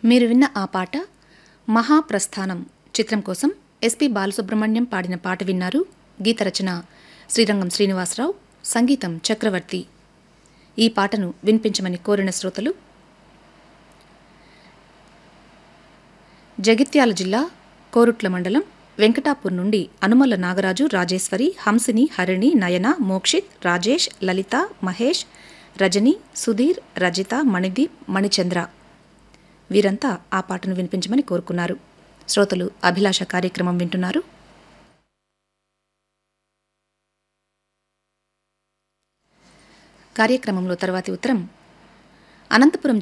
మీరు విన్న ఆ పాట మహాప్రస్థానం చిత్రం కోసం ఎస్పి బాలసుబ్రహ్మణ్యం పాడిన పాట విన్నారు గీత రచన శ్రీరంగం శ్రీనివాసరావు సంగీతం చక్రవర్తి ఈ పాటను వినిపించమని కోరిన శ్రోతలు జగిత్యాల జిల్లా కోరుట్ల మండలం వెంకటాపూర్ నుండి అనుమల నాగరాజు రాజేశ్వరి హంసిని హరిణి నయన మోక్షిత్ రాజేష్ లలిత మహేష్ రజని సుధీర్ రజిత మణిదీప్ మణిచంద్ర వీరంతా ఆ పాటను వినిపించమని కోరుకున్నారు శ్రోతలు అభిలాష కార్యక్రమం వింటున్నారు కార్యక్రమంలో తర్వాతి ఉత్తరం అనంతపురం